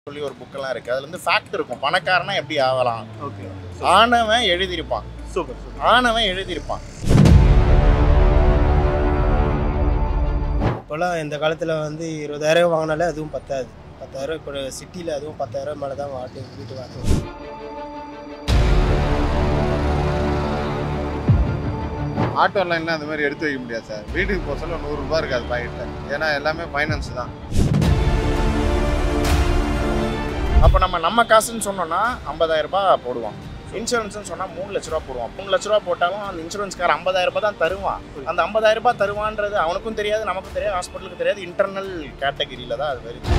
சொல்லி ஒரு புக்கெல்லாம் இருக்குது அதில் வந்து ஃபேக்ட் இருக்கும் பணக்காரனா எப்படி ஆகலாம் ஓகே ஆனவன் எழுதியிருப்பான் சூப்பர் சூப்பர் ஆனவன் எழுதியிருப்பான் இப்போல்லாம் இந்த காலத்தில் வந்து இருபதாயிரம் வாங்கினாலே அதுவும் பத்தாது பத்தாயிரம் இப்போ சிட்டியில் அதுவும் பத்தாயிரம் மேலே தான் வாட்டு வீட்டு வாட்டு ஆட்டோ லைன்லாம் அந்த மாதிரி எடுத்து வைக்க முடியாது சார் வீட்டுக்கு போக சொல்ல நூறுரூபா இருக்காது பாக்கெட்டில் ஏன்னா எல்லாமே ஃபைனான்ஸ் தான் அப்போ நம்ம நம்ம காசுன்னு சொன்னோம்னா 50000 ரூபாய் போடுவான் இன்சூரன்ஸ்னு சொன்னால் மூணு லட்ச ரூபா போடுவான் மூணு லட்ச ரூபா போட்டாலும் அந்த இன்சூரன்ஸ்கார 50000 ரூபாய் தான் தருவான் அந்த 50000 ரூபாய் தருவான்றது அவனுக்கும் தெரியாது நமக்கும் தெரியாது ஹாஸ்பிட்டலுக்கு தெரியாது இன்டர்னல் கேட்டகரியில் தான் அது வருது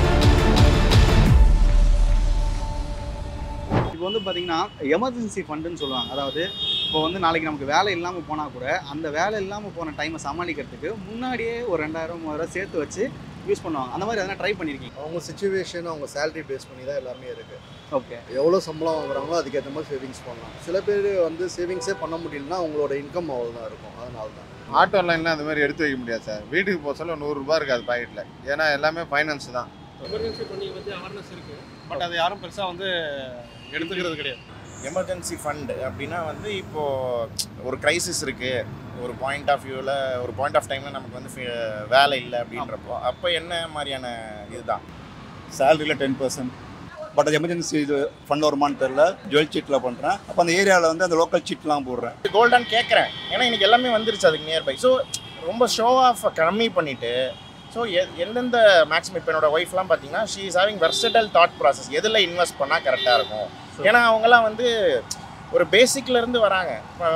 இப்போ வந்து பார்த்தீங்கன்னா எமர்ஜென்சி ஃபண்டுன்னு சொல்லுவாங்க அதாவது இப்போ வந்து நாளைக்கு நமக்கு வேலை இல்லாமல் போனால் கூட அந்த வேலை இல்லாமல் போன டைமை சமாளிக்கிறதுக்கு முன்னாடியே ஒரு ரெண்டாயிரம் மூவாயிரம் சேர்த்து வச்சு யூஸ் பண்ணுவாங்க அந்த மாதிரி எதனா ட்ரை பண்ணியிருக்கீங்க அவங்க சுச்சுவேஷன் அவங்க சேலரி பேஸ் பண்ணி தான் எல்லாமே இருக்குது ஓகே எவ்வளோ சம்பளம் வாங்குறாங்களோ அதுக்கேற்ற மாதிரி சேவிங்ஸ் பண்ணலாம் சில பேர் வந்து சேவிங்ஸே பண்ண முடியலன்னா அவங்களோட இன்கம் அவ்வளோ தான் இருக்கும் அதனால தான் ஆட்டோ லைன்லாம் அந்த மாதிரி எடுத்து வைக்க முடியாது சார் வீட்டுக்கு போக சொல்ல நூறுரூபா இருக்காது பாக்கெட்டில் ஏன்னா எல்லாமே ஃபைனான்ஸ் தான் எமர்ஜென்சி பண்ணி வந்து அவேர்னஸ் இருக்கு பட் அது யாரும் பெருசா வந்து எடுத்துக்கிறது கிடையாது எமர்ஜென்சி ஃபண்ட் அப்படின்னா வந்து இப்போ ஒரு கிரைசிஸ் இருக்கு ஒரு பாயிண்ட் ஆஃப் வியூவில் ஒரு பாயிண்ட் ஆஃப் டைமில் நமக்கு வந்து ஃபி- வேலை இல்லை அப்படின்றப்போ அப்போ என்ன மாதிரியான இதுதான் சேலரியில் டென் பர்சன்ட் பட் அது எமர்ஜென்சி இது ஃபண்ட் வருமானு தெரில ஜுவல் சீட்டில் பண்ணுறேன் அப்போ அந்த ஏரியாவில் வந்து அந்த லோக்கல் சீட்லாம் போடுறேன் கோல்டன் கேட்குறேன் ஏன்னா இன்னைக்கு எல்லாமே வந்துருச்சு அதுக்கு நியர்பை ஸோ ரொம்ப ஷோ ஆஃப் கம்மி பண்ணிட்டு ஸோ எந்தெந்த மேக்ஸிமம் இப்போ என்னோட ஒய்ஃப்லாம் பார்த்தீங்கன்னா she is having versatile thought process எதில் இன்வெஸ்ட் பண்ணால் கரெக்டாக இருக்கும் ஏன்னா அவங்கெல்லாம் வந்து ஒரு பேசிக்ல இருந்து வராங்க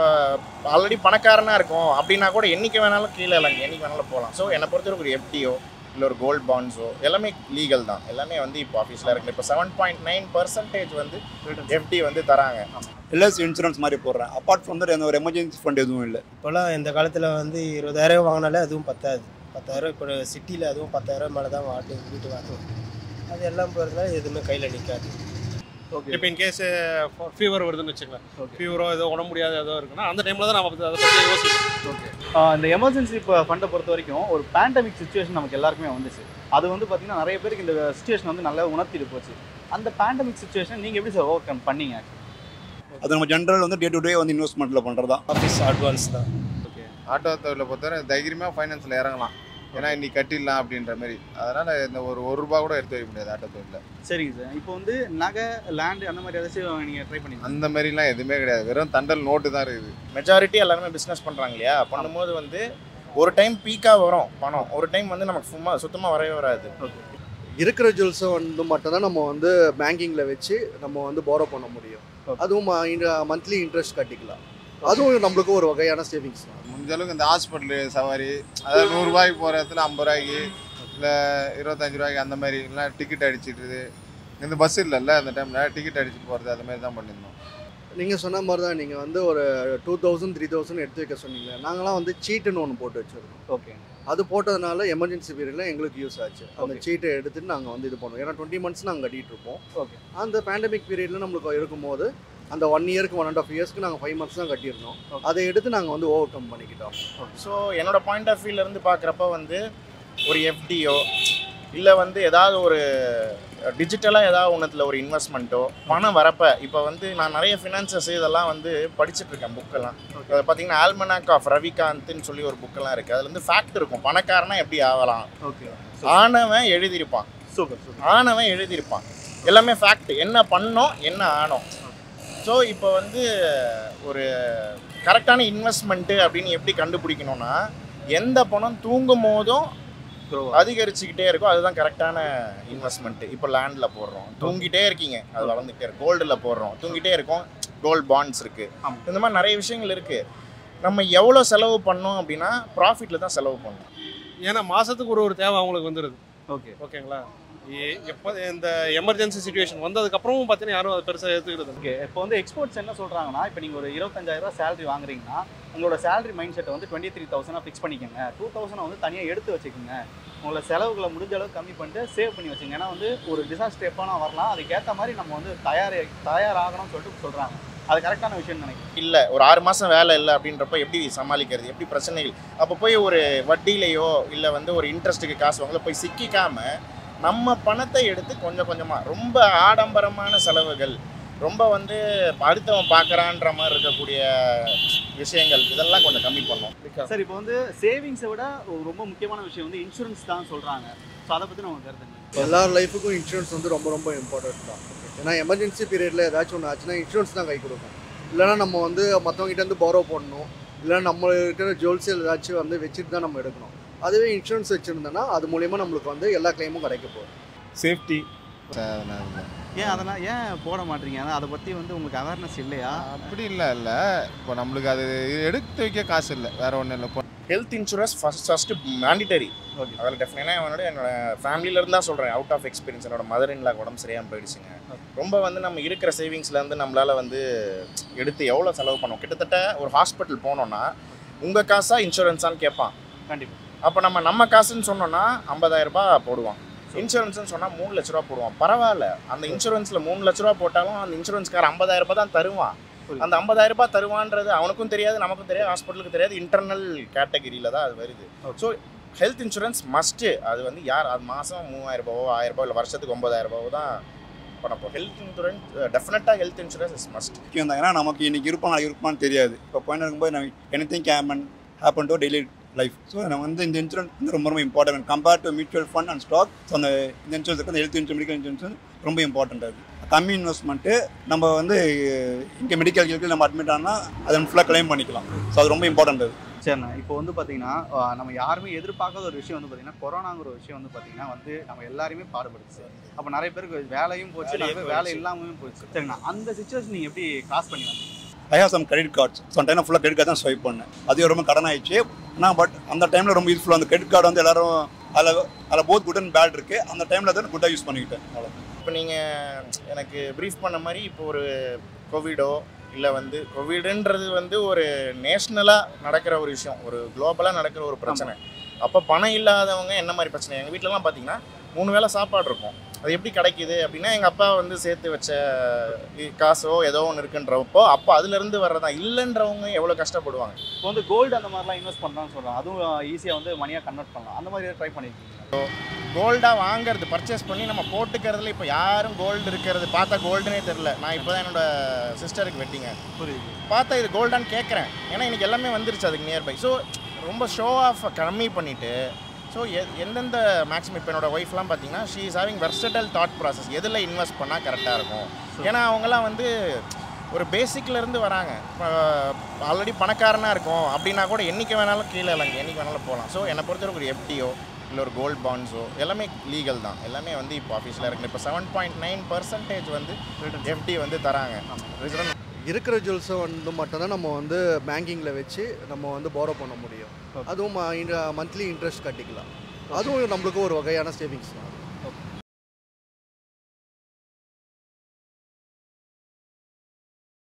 ஆல்ரெடி பணக்காரனாக இருக்கும் அப்படின்னா கூட என்னைக்கு வேணாலும் கீழே இல்லைங்க என்னைக்கு வேணாலும் போகலாம் ஸோ என்னை பொறுத்தவரைக்கும் ஒரு எஃப்டிஓ இல்லை ஒரு கோல்ட் பாண்ட்ஸோ எல்லாமே லீகல் தான் எல்லாமே வந்து இப்போ ஆஃபீஸில் இருக்குது இப்போ செவன் பாயிண்ட் நைன் பர்சன்டேஜ் வந்து எஃப்டி வந்து தராங்க எல்ஐசி இன்சூரன்ஸ் மாதிரி போடுறேன் அப்பார்ட் ஃப்ரம் தட் எந்த ஒரு எமர்ஜென்சி ஃபண்ட் எதுவும் இல்லை இப்போல்லாம் இந்த காலத்தில் வந்து இருபதாயிரம் வாங்கினாலே அதுவும் பத்தாது பத்தாயிரம் இப்போ சிட்டியில் அதுவும் பத்தாயிரம் மேலே தான் வாட்டு வீட்டு வாட்டு அது எல்லாம் போகிறதுனால எதுவுமே கையில் நிற்காது ஓகே இப்போ இன் கேஸ் ஃபீவர் வருதுன்னு வச்சுக்கலாம் ஓகே ஃபீவரோ ஏதோ உடம்பு முடியாது ஏதோ இருக்குன்னா அந்த டைம்ல தான் நம்ம பத்தி- அதை பற்றி யோசிக்கணும் ஓகே இந்த எமர்ஜென்சி இப்போ ஃபண்டை பொறுத்த வரைக்கும் ஒரு பேண்டமிக் சுச்சுவேஷன் நமக்கு எல்லாருக்குமே வந்துச்சு அது வந்து பார்த்தீங்கன்னா நிறைய பேருக்கு இந்த சுச்சுவேஷன் வந்து நல்லா உணர்த்திட்டு போச்சு அந்த பேண்டமிக் சுச்சுவேஷன் நீங்கள் எப்படி சார் ஓவர் கம் பண்ணீங்க அது நம்ம ஜென்ரல் வந்து டே டு டே வந்து இன்வெஸ்ட்மெண்ட்டில் பண்ணுறது தான் ஆஃபீஸ் அட்வான்ஸ் தான் ஓகே ஆட்டோ தொழிலை பொறுத்தவரை தைரியமாக ஃபைனான்ஸில் இறங்கலாம் ஏன்னா இன்னைக்கு கட்டிடலாம் அப்படின்ற மாதிரி அதனால் இந்த ஒரு ஒரு ரூபா கூட எடுத்து வைக்க முடியாது ஆட்டோ தொழிலில் சரிங்க சார் இப்போ வந்து நகை லேண்டு அந்த மாதிரி ஏதாச்சும் நீங்கள் ட்ரை பண்ணீங்க அந்த மாதிரிலாம் எதுவுமே கிடையாது வெறும் தண்டல் நோட்டு தான் இருக்குது மெஜாரிட்டி எல்லாருமே பிஸ்னஸ் பண்ணுறாங்க இல்லையா பண்ணும்போது வந்து ஒரு டைம் பீக்காக வரும் பணம் ஒரு டைம் வந்து நமக்கு சும்மா சுத்தமாக வரவே வராது இருக்கிற ஜுவல்ஸை வந்து மட்டும்தான் நம்ம வந்து பேங்கிங்கில் வச்சு நம்ம வந்து போரோ பண்ண முடியும் Okay. அதுவும் மந்த்லி இன்ட்ரெஸ்ட் கட்டிக்கலாம் அதுவும் நம்மளுக்கு ஒரு வகையான சேவிங்ஸ் தான் முடிஞ்ச அளவுக்கு இந்த ஹாஸ்பிட்டலு சவாரி அதாவது நூறுரூவாய்க்கு போகிற இடத்துல ஐம்பது ரூபாய்க்கு இல்லை இருபத்தஞ்சு ரூபாய்க்கு அந்த மாதிரி இல்லை டிக்கெட் அடிச்சிட்டு இந்த பஸ் இல்லைல்ல அந்த டைமில் டிக்கெட் அடிச்சுட்டு போகிறது அந்த மாதிரி தான் பண்ணியிருந்தோம் நீங்கள் சொன்ன மாதிரி தான் நீங்கள் வந்து ஒரு டூ தௌசண்ட் த்ரீ தௌசண்ட் எடுத்து வைக்க சொன்னீங்க நாங்களாம் வந்து சீட்டுன்னு ஒன்று போட்டு வச்சுருக்கோம் ஓகே அது போட்டதுனால எமர்ஜென்சி பீரியடில் எங்களுக்கு யூஸ் ஆச்சு அந்த Okay. சீட்டை எடுத்துட்டு நாங்கள் வந்து இது பண்ணுவோம் ஏன்னா டுவெண்ட்டி மந்த்ஸ் நாங்கள் கட்டிட்டு இருப்போம் ஓகே அந்த பேண்டமிக் பீரியடில் நம்மளுக்கு இருக்கும்போது அந்த ஒன் இயருக்கு ஒன் அண்ட் ஆஃப் இயர்ஸ்க்கு நாங்கள் ஃபைவ் மந்த்ஸ் தான் கட்டியிருந்தோம் Okay. அதை எடுத்து நாங்கள் வந்து ஓவர் கம் பண்ணிக்கிட்டோம் ஸோ என்னோட பாயிண்ட் ஆஃப் இருந்து பார்க்குறப்ப வந்து ஒரு எஃப்டியோ இல்லை வந்து ஏதாவது ஒரு டிஜிட்டலாக ஏதாவது ஒன்றுத்தில் ஒரு இன்வெஸ்ட்மெண்ட்டோ பணம் வரப்ப இப்போ வந்து நான் நிறைய ஃபினான்சஸ் இதெல்லாம் வந்து படிச்சுட்டு இருக்கேன் புக்கெல்லாம் அதை பார்த்தீங்கன்னா ஆல்மனாக் ஆஃப் ரவிகாந்த்னு சொல்லி ஒரு புக்கெல்லாம் இருக்குது அதில் வந்து ஃபேக்ட் இருக்கும் பணக்காரனா எப்படி ஆகலாம் ஓகே ஆனவன் எழுதியிருப்பான் சூப்பர் சூப்பர் ஆனவன் எழுதியிருப்பான் எல்லாமே ஃபேக்ட் என்ன பண்ணோம் என்ன ஆனோம் ஸோ இப்போ வந்து ஒரு கரெக்டான இன்வெஸ்ட்மெண்ட்டு அப்படின்னு எப்படி கண்டுபிடிக்கணும்னா எந்த பணம் தூங்கும் போதும் க்ரோ அதிகரிச்சுக்கிட்டே இருக்கும் அதுதான் கரெக்டான இன்வெஸ்ட்மெண்ட்டு இப்போ லேண்டில் போடுறோம் தூங்கிட்டே இருக்கீங்க அது வளர்ந்துக்கிட்டே இருக்கும் கோல்டில் போடுறோம் தூங்கிட்டே இருக்கும் கோல்ட் பாண்ட்ஸ் இருக்குது ஆமா. இந்த மாதிரி நிறைய விஷயங்கள் இருக்குது நம்ம எவ்வளோ செலவு பண்ணோம் அப்படின்னா ப்ராஃபிட்டில் தான் செலவு பண்ணணும் ஏன்னா மாசத்துக்கு ஒரு ஒரு தேவை அவங்களுக்கு வந்துடுது ஓகே ஓகேங்களா எ- எப்போ இந்த எமர்ஜென்சி சுச்சுவேஷன் வந்ததுக்கப்புறமும் பார்த்தீங்கன்னா யாரும் அதை பெருசாக எடுத்துக்கிறது இல்லை. ஓகே இப்போ வந்து எக்ஸ்போர்ட்ஸ் என்ன சொல்கிறாங்கன்னா இப்போ நீங்கள் ஒரு இருபத்தஞ்சாயிரம் ரூபாய் சேலரி வாங்குறீங்கன்னா உங்களோட சேலரி மைண்ட் செட்டை வந்து டுவெண்ட்டி த்ரீ தௌசண்டாக ஃபிக்ஸ் பண்ணிக்கோங்க டூ தௌசண்ட் வந்து தனியாக எடுத்து வச்சுக்கோங்க உங்களோட செலவுகளை முடிஞ்ச அளவுக்கு கம்மி பண்ணிட்டு சேவ் பண்ணி வச்சுங்க ஏன்னா வந்து ஒரு டிசாஸ்டர் எப்போனா வரலாம் அதுக்கேற்ற மாதிரி நம்ம வந்து தயார் தயாராகணும்னு சொல்லிட்டு சொல்கிறாங்க அது கரெக்டான விஷயம்னு நினைக்கிறேன் இல்லை ஒரு ஆறு மாதம் வேலை இல்லை அப்படின்றப்ப எப்படி சமாளிக்கிறது எப்படி பிரச்சனைகள் அப்போ போய் ஒரு வட்டியிலையோ இல்லை வந்து ஒரு இன்ட்ரெஸ்ட்டுக்கு காசு வாங்கல போய் சிக்கிக்காம நம்ம பணத்தை எடுத்து கொஞ்சம் கொஞ்சமாக ரொம்ப ஆடம்பரமான செலவுகள் ரொம்ப வந்து அடுத்தவன் பார்க்குறான்ற மாதிரி இருக்கக்கூடிய விஷயங்கள் இதெல்லாம் கொஞ்சம் கம்மி பண்ணோம் சார் இப்போ வந்து சேவிங்ஸை விட ஒரு ரொம்ப முக்கியமான விஷயம் வந்து இன்சூரன்ஸ் தான் சொல்கிறாங்க ஸோ அதை பற்றி நம்ம கருத்துங்க எல்லார் லைஃபுக்கும் இன்சூரன்ஸ் வந்து ரொம்ப ரொம்ப இம்பார்ட்டன்ட் தான் ஏன்னா எமர்ஜென்சி பீரியடில் ஏதாச்சும் ஒன்று ஆச்சுன்னா இன்சூரன்ஸ் தான் கை கொடுக்கும் இல்லைன்னா நம்ம வந்து மற்றவங்ககிட்ட இருந்து borrow பண்ணணும் இல்லைன்னா நம்ம இருக்கிற ஜுவல்ஸ் ஏதாச்சும் வந்து வச்சுட்டு தான் நம்ம எடுக்கணும் அதுவே இன்சூரன்ஸ் வச்சுருந்தோன்னா அது மூலியமாக நம்மளுக்கு வந்து எல்லா கிளைமும் கிடைக்க போகுது சேஃப்டி அதனால ஏன் அதெல்லாம் ஏன் போட மாட்டீங்க அதான் அதை பற்றி வந்து உங்களுக்கு அவேர்னஸ் இல்லையா அப்படி இல்லை இல்லை இப்போ நம்மளுக்கு அது எடுத்து வைக்க காசு இல்லை வேற ஒன்றும் இல்லை இப்போ health insurance first first mandatory okay அதில் டெஃபினட்டாக என்னோட என்னோட ஃபேமிலியிலேருந்து தான் சொல்கிறேன் அவுட் ஆஃப் எக்ஸ்பீரியன்ஸ் என்னோட மதர் இன்லாக்கு உடம்பு சரியாமல் போயிடுச்சுங்க ரொம்ப வந்து நம்ம இருக்கிற சேவிங்ஸ்லேருந்து நம்மளால் வந்து எடுத்து எவ்வளோ செலவு பண்ணோம் கிட்டத்தட்ட ஒரு ஹாஸ்பிட்டல் போனோன்னா உங்கள் காசா இன்சூரன்ஸான்னு கேட்பான் கண்டிப்பாக அப்போ நம்ம நம்ம காசுன்னு சொன்னோன்னா 50000 ரூபாய் போடுவான் இன்சூரன்ஸ்னு சொன்னால் மூணு லட்ச ரூபா போடுவான் பரவாயில்ல அந்த இன்சூரன்ஸில் மூணு லட்ச ரூபா போட்டாலும் அந்த இன்சூரன்ஸ்கார 50000 ரூபாய் தான் தருவான் புரியுது. அந்த 50000 ரூபாய் தருவான்றது அவனுக்கும் தெரியாது நமக்கும் தெரியாது ஹாஸ்பிட்டலுக்கு தெரியாது இன்டர்னல் கேட்டகரியில் தான் அது வருது Okay. So health insurance must அது வந்து யார் அது மாதம் மூவாயிரம் ரூபாவோ ஆயிரம் ரூபாய் இல்லை வருஷத்துக்கு ஒன்பதாயிரம் ரூபாவோ தான் பண்ண போகிறோம் ஹெல்த் இன்சூரன்ஸ் டெஃபினட்டாக ஹெல்த் இன்சூரன்ஸ் இஸ் மஸ்ட் முக்கியம் தான் ஏன்னா நமக்கு இன்னைக்கு இருப்பான் நாளைக்கு இருப்பான்னு தெரியாது இப்போ பாயிண்ட் இருக்கும்போது நம்ம any thing can happen to daily life so நம்ம வந்து இந்த இன்சூரன்ஸ் வந்து ரொம்ப ரொம்ப important compare to mutual fund and stock so அந்த இந்த இன்சூரன்ஸ் அந்த ஹெல்த் இன்சூரன்ஸ் மெடிக்கல் இன்சூரன்ஸ் ரொம்ப இம்பார்ட்டன்ட் அது கம்மி இன்வெஸ்ட்மெண்ட்டு நம்ம வந்து இங்கே மெடிக்கல் கிளக்கு நம்ம அட்மிட் ஆனால் அதை ஃபுல்லாக கிளைம் பண்ணிக்கலாம் ஸோ அது ரொம்ப இம்பார்ட்டன்ட் அது சரிண்ணா இப்போ வந்து பார்த்தீங்கன்னா ஆஹ் நம்ம யாருமே எதிர்பார்க்காத ஒரு விஷயம் வந்து பார்த்தீங்கன்னா கொரோனாங்கிற ஒரு விஷயம் வந்து பார்த்தீங்கன்னா வந்து நம்ம எல்லாரையுமே பாடுபடுச்சு அப்போ நிறைய பேருக்கு வேலையும் போச்சு நிறைய பேர் வேலை இல்லாமலும் போச்சு சரிண்ணா அந்த சுச்சுவேஷன் நீங்கள் எப்படி கிராஸ் பண்ணி வந்தீங்க I have some credit cards so time ஃபுல்லாக கிரெடிட் கார்டு தான் ஸ்வைப் பண்ணேன் அது ரொம்ப கடன் ஆயிடுச்சு ஆனால் பட் அந்த டைமில் ரொம்ப யூஸ்ஃபுல்லாக அந்த கிரெடிட் கார்டு வந்து எல்லாரும் அதில் அதில் போத் குட் அண்ட் பேட் இருக்குது அந்த டைமில் தான் குட்டாக யூஸ் பண்ணிக்கிட்டேன் அவ்வளோ இப்போ நீங்கள் எனக்கு ப்ரீஃப் பண்ண மாதிரி இப்போ ஒரு கோவிடோ இல்லை வந்து கோவிடுன்றது வந்து ஒரு நேஷ்னலாக நடக்கிற ஒரு விஷயம் ஒரு குளோபலாக நடக்கிற ஒரு பிரச்சனை அப்போ பணம் இல்லாதவங்க என்ன மாதிரி பிரச்சனை எங்கள் வீட்டிலலாம் பார்த்தீங்கன்னா மூணு வேளை சாப்பாடு இருக்கும் அது எப்படி கிடைக்குது அப்படின்னா எங்கள் அப்பா வந்து சேர்த்து வச்ச இ- காசோ ஏதோ ஒன்று இருக்குன்றப்போ அப்போ அதுலேருந்து வர்றதா இல்லைன்றவங்க எவ்வளோ கஷ்டப்படுவாங்க இப்போ வந்து கோல்டு அந்த மாதிரிலாம் இன்வெஸ்ட் பண்ணலாம்னு சொல்கிறாங்க அதுவும் ஈஸியாக வந்து மணியாக கன்வெர்ட் பண்ணலாம் அந்த மாதிரி ட்ரை பண்ணியிருக்கீங்க கோல்டாக வாங்குறது பர்ச்சேஸ் பண்ணி நம்ம போட்டுக்கிறதுல இப்போ யாரும் கோல்டு இருக்கிறது பார்த்தா கோல்டுனே தெரில நான் இப்போ தான் என்னோட சிஸ்டருக்கு வெட்டிங்க புரியுது பார்த்தா இது கோல்டான்னு கேட்குறேன் ஏன்னா இன்னைக்கு எல்லாமே வந்துருச்சு அதுக்கு நியர்பை ஸோ ரொம்ப ஷோ ஆஃப் கம்மி பண்ணிவிட்டு ஸோ எந்தெந்த மேக்ஸிமம் இப்போ என்னோட ஒய்ஃப்லாம் பார்த்தீங்கன்னா she is having versatile thought process எதில் இன்வெஸ்ட் பண்ணால் கரெக்டாக இருக்கும் ஏன்னா அவங்களாம் வந்து ஒரு பேசிக்ல இருந்து வராங்க இப்போ ஆல்ரெடி பணக்காரனாக இருக்கும் அப்படின்னா கூட என்றைக்கு வேணாலும் கீழே இல்லைங்க என்றைக்கு வேணாலும் போகலாம் ஸோ என்னை பொறுத்தவரைக்கும் ஒரு எஃப்டியோ இல்லை ஒரு கோல்ட் பாண்ட்ஸோ எல்லாமே லீகல் தான் எல்லாமே வந்து இப்போ ஆஃபீஸில் இருக்குது இப்போ செவன் பாயிண்ட் நைன் பர்சன்டேஜ் வந்து எஃப்டி வந்து தராங்க Return இருக்கிற ஜுவல்ஸை வந்து மட்டும்தான் நம்ம வந்து பேங்கிங்கில் வச்சு நம்ம வந்து borrow பண்ண முடியும் அதுவும் மந்த்லி இன்ட்ரெஸ்ட் கட்டிக்கலாம் அதுவும் நம்மளுக்கு ஒரு வகையான சேவிங்ஸ் தான்